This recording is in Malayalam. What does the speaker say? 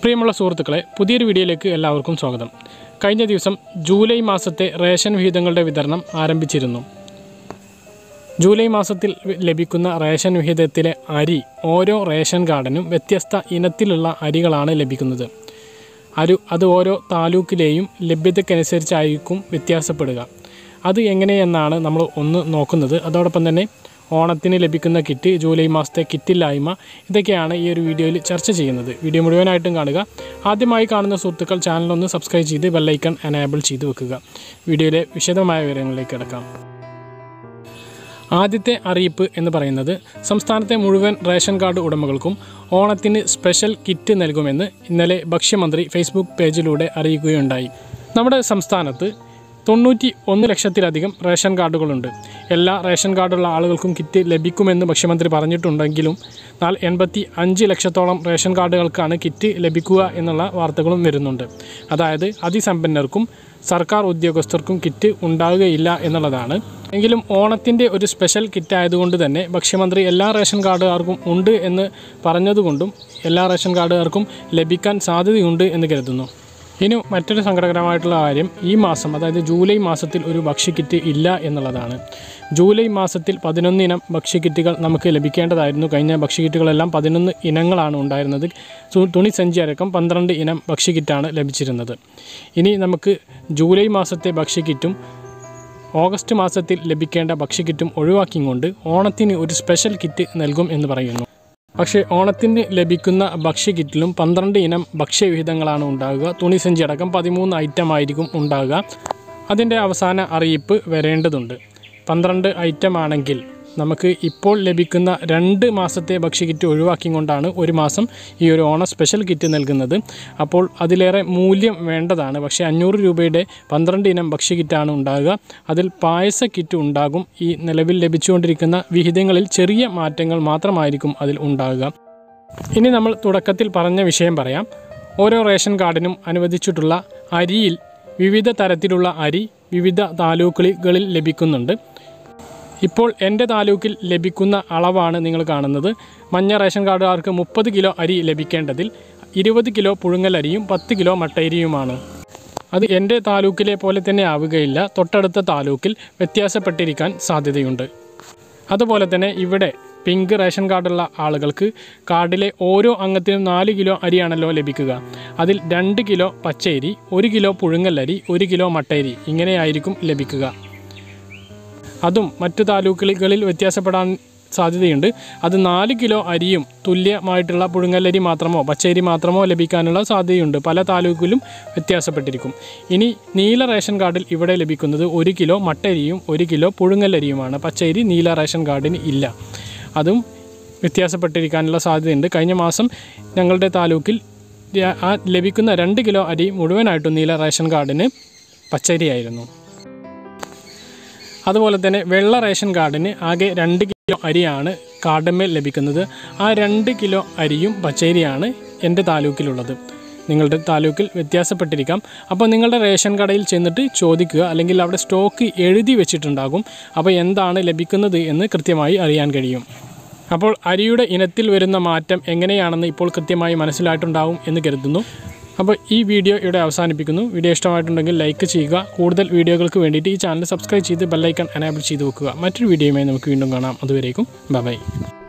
പ്രിയമുള്ള സുഹൃത്തുക്കളെ പുതിയൊരു വീഡിയോയിലേക്ക് എല്ലാവർക്കും സ്വാഗതം കഴിഞ്ഞ ദിവസം ജൂലൈ മാസത്തെ റേഷൻ വിഹിതങ്ങളുടെ വിതരണം ആരംഭിച്ചിരുന്നു ജൂലൈ മാസത്തിൽ ലഭിക്കുന്ന റേഷൻ വിഹിതത്തിലെ അരി ഓരോ റേഷൻ കാർഡിനും വ്യത്യസ്ത ഇനത്തിലുള്ള അരികളാണ് ലഭിക്കുന്നത് അരു അത് ഓരോ താലൂക്കിലെയും ലഭ്യതയ്ക്കനുസരിച്ചായിരിക്കും വ്യത്യാസപ്പെടുക അത് എങ്ങനെയെന്നാണ് നമ്മൾ ഒന്ന് നോക്കുന്നത് അതോടൊപ്പം തന്നെ ഓണത്തിന് ലഭിക്കുന്ന കിറ്റ് ജൂലൈ മാസത്തെ കിറ്റില്ലായ്മ ഇതൊക്കെയാണ് ഈ ഒരു വീഡിയോയിൽ ചർച്ച ചെയ്യുന്നത് വീഡിയോ മുഴുവനായിട്ടും കാണുക ആദ്യമായി കാണുന്ന സുഹൃത്തുക്കൾ ചാനലൊന്ന് സബ്സ്ക്രൈബ് ചെയ്ത് ബെല്ലൈക്കൺ എനേബിൾ ചെയ്ത് വെക്കുക വീഡിയോയിലെ വിശദമായ വിവരങ്ങളിലേക്ക് കിടക്കാം ആദ്യത്തെ അറിയിപ്പ് എന്ന് പറയുന്നത് സംസ്ഥാനത്തെ മുഴുവൻ റേഷൻ കാർഡ് ഉടമകൾക്കും ഓണത്തിന് സ്പെഷ്യൽ കിറ്റ് നൽകുമെന്ന് ഇന്നലെ ഭക്ഷ്യമന്ത്രി ഫേസ്ബുക്ക് പേജിലൂടെ അറിയിക്കുകയുണ്ടായി നമ്മുടെ സംസ്ഥാനത്ത് തൊണ്ണൂറ്റി ഒന്ന് ലക്ഷത്തിലധികം റേഷൻ കാർഡുകളുണ്ട് എല്ലാ റേഷൻ കാർഡുള്ള ആളുകൾക്കും കിറ്റ് ലഭിക്കുമെന്ന് ഭക്ഷ്യമന്ത്രി പറഞ്ഞിട്ടുണ്ടെങ്കിലും എന്നാൽ എൺപത്തി അഞ്ച് ലക്ഷത്തോളം റേഷൻ കാർഡുകൾക്കാണ് കിറ്റ് ലഭിക്കുക എന്നുള്ള വാർത്തകളും വരുന്നുണ്ട് അതായത് അതിസമ്പന്നർക്കും സർക്കാർ ഉദ്യോഗസ്ഥർക്കും കിറ്റ് ഉണ്ടാവുകയില്ല എന്നുള്ളതാണ് എങ്കിലും ഓണത്തിൻ്റെ ഒരു സ്പെഷ്യൽ കിറ്റ് ആയതുകൊണ്ട് തന്നെ ഭക്ഷ്യമന്ത്രി എല്ലാ റേഷൻ കാർഡുകാർക്കും ഉണ്ട് എന്ന് പറഞ്ഞതുകൊണ്ടും എല്ലാ റേഷൻ കാർഡുകാർക്കും ലഭിക്കാൻ സാധ്യതയുണ്ട് എന്ന് കരുതുന്നു ഇനി മറ്റൊരു സങ്കടകരമായിട്ടുള്ള കാര്യം ഈ മാസം അതായത് ജൂലൈ മാസത്തിൽ ഒരു ഭക്ഷ്യക്കിറ്റ് ഇല്ല എന്നുള്ളതാണ് ജൂലൈ മാസത്തിൽ പതിനൊന്ന് ഇനം ഭക്ഷ്യക്കിറ്റുകൾ നമുക്ക് ലഭിക്കേണ്ടതായിരുന്നു കഴിഞ്ഞ ഭക്ഷ്യക്കിറ്റുകളെല്ലാം പതിനൊന്ന് ഇനങ്ങളാണ് ഉണ്ടായിരുന്നത് തു- തുണിസഞ്ചി അടക്കം പന്ത്രണ്ട് ഇനം ഭക്ഷ്യക്കിറ്റാണ് ലഭിച്ചിരുന്നത് ഇനി നമുക്ക് ജൂലൈ മാസത്തെ ഭക്ഷ്യക്കിറ്റും ഓഗസ്റ്റ് മാസത്തിൽ ലഭിക്കേണ്ട ഭക്ഷ്യക്കിറ്റും ഒഴിവാക്കിക്കൊണ്ട് ഓണത്തിന് ഒരു സ്പെഷ്യൽ കിറ്റ് നൽകും എന്ന് പറയുന്നു പക്ഷേ ഓണത്തിന് ലഭിക്കുന്ന ഭക്ഷ്യക്കിറ്റിലും പന്ത്രണ്ട് ഇനം ഭക്ഷ്യവിഹിതങ്ങളാണ് ഉണ്ടാകുക തുണിസഞ്ചി അടക്കം പതിമൂന്ന് ഐറ്റം ആയിരിക്കും ഉണ്ടാകുക അതിൻ്റെ അവസാന അറിയിപ്പ് വരേണ്ടതുണ്ട് പന്ത്രണ്ട് ഐറ്റം ആണെങ്കിൽ നമുക്ക് ഇപ്പോൾ ലഭിക്കുന്ന രണ്ട് മാസത്തെ ഭക്ഷ്യക്കിറ്റ് ഒഴിവാക്കിക്കൊണ്ടാണ് ഒരു മാസം ഈ ഒരു ഓണ സ്പെഷ്യൽ കിറ്റ് നൽകുന്നത് അപ്പോൾ അതിലേറെ മൂല്യം വേണ്ടതാണ് പക്ഷേ അഞ്ഞൂറ് രൂപയുടെ പന്ത്രണ്ട് ഇനം ഭക്ഷ്യക്കിറ്റാണ് ഉണ്ടാകുക അതിൽ പായസ കിറ്റ് ഉണ്ടാകും ഈ നിലവിൽ ലഭിച്ചുകൊണ്ടിരിക്കുന്ന വിഹിതങ്ങളിൽ ചെറിയ മാറ്റങ്ങൾ മാത്രമായിരിക്കും അതിൽ ഉണ്ടാകുക ഇനി നമ്മൾ തുടക്കത്തിൽ പറഞ്ഞ വിഷയം പറയാം ഓരോ റേഷൻ കാർഡിനും അനുവദിച്ചിട്ടുള്ള അരിയിൽ വിവിധ തരത്തിലുള്ള അരി വിവിധ താലൂക്കുകളിൽ ലഭിക്കുന്നുണ്ട് ഇപ്പോൾ എൻ്റെ താലൂക്കിൽ ലഭിക്കുന്ന അളവാണ് നിങ്ങൾ കാണുന്നത് മഞ്ഞ റേഷൻ കാർഡുകാർക്ക് മുപ്പത് കിലോ അരി ലഭിക്കേണ്ടതിൽ ഇരുപത് കിലോ പുഴുങ്ങൽ അരിയും പത്ത് കിലോ മട്ടയരിയുമാണ് അത് എൻ്റെ താലൂക്കിലെ പോലെ തന്നെ ആവുകയില്ല തൊട്ടടുത്ത താലൂക്കിൽ വ്യത്യാസപ്പെട്ടിരിക്കാൻ സാധ്യതയുണ്ട് അതുപോലെ തന്നെ ഇവിടെ പിങ്ക് റേഷൻ കാർഡുള്ള ആളുകൾക്ക് കാർഡിലെ ഓരോ അംഗത്തിനും നാല് കിലോ അരിയാണല്ലോ ലഭിക്കുക അതിൽ രണ്ട് കിലോ പച്ചയരി ഒരു കിലോ പുഴുങ്ങലരി ഒരു കിലോ മട്ടയരി ഇങ്ങനെയായിരിക്കും ലഭിക്കുക അതും മറ്റു താലൂക്കുകളിൽ വ്യത്യാസപ്പെടാൻ സാധ്യതയുണ്ട് അത് നാല് കിലോ അരിയും തുല്യമായിട്ടുള്ള പുഴുങ്ങലരി മാത്രമോ പച്ചരി മാത്രമോ ലഭിക്കാനുള്ള സാധ്യതയുണ്ട് പല താലൂക്കിലും വ്യത്യാസപ്പെട്ടിരിക്കും ഇനി നീല റേഷൻ കാർഡിൽ ഇവിടെ ലഭിക്കുന്നത് ഒരു കിലോ മട്ടരിയും ഒരു കിലോ പുഴുങ്ങലരിയുമാണ് പച്ചരി നീല റേഷൻ കാർഡിന് ഇല്ല അതും വ്യത്യാസപ്പെട്ടിരിക്കാനുള്ള സാധ്യതയുണ്ട് കഴിഞ്ഞ മാസം ഞങ്ങളുടെ താലൂക്കിൽ ര- ആ ലഭിക്കുന്ന രണ്ട് കിലോ അരി മുഴുവനായിട്ടും നീല റേഷൻ കാർഡിന് പച്ചരിയായിരുന്നു അതുപോലെ തന്നെ വെള്ള റേഷൻ കാർഡിന് ആകെ രണ്ട് കിലോ അരിയാണ് കാർഡമേൽ ലഭിക്കുന്നത് ആ രണ്ട് കിലോ അരിയും പച്ചരിയാണ് എൻ്റെ താലൂക്കിലുള്ളത് നിങ്ങളുടെ താലൂക്കിൽ വ്യത്യാസപ്പെട്ടിരിക്കാം അപ്പോൾ നിങ്ങളുടെ റേഷൻ കടയിൽ ചെന്നിട്ട് ചോദിക്കുക അല്ലെങ്കിൽ അവിടെ സ്റ്റോക്ക് എഴുതി വെച്ചിട്ടുണ്ടാകും അപ്പോൾ എന്താണ് ലഭിക്കുന്നത് എന്ന് കൃത്യമായി അറിയാൻ കഴിയും അപ്പോൾ അരിയുടെ ഇനത്തിൽ വരുന്ന മാറ്റം എങ്ങനെയാണെന്ന് ഇപ്പോൾ കൃത്യമായി മനസ്സിലായിട്ടുണ്ടാവും എന്ന് കരുതുന്നു അപ്പോൾ ഈ വീഡിയോ ഇവിടെ അവസാനിപ്പിക്കുന്നു വീഡിയോ ഇഷ്ടമായിട്ടുണ്ടെങ്കിൽ ലൈക്ക് ചെയ്യുക കൂടുതൽ വീഡിയോകൾക്ക് വേണ്ടിയിട്ട് ഈ ചാനൽ സബ്സ്ക്രൈബ് ചെയ്ത് ബെല്ലൈക്കൺ എനേബിൾ ചെയ്ത് വെക്കുക മറ്റൊരു വീഡിയോയുമായി നമുക്ക് വീണ്ടും കാണാം അതുവരേക്കും ബൈ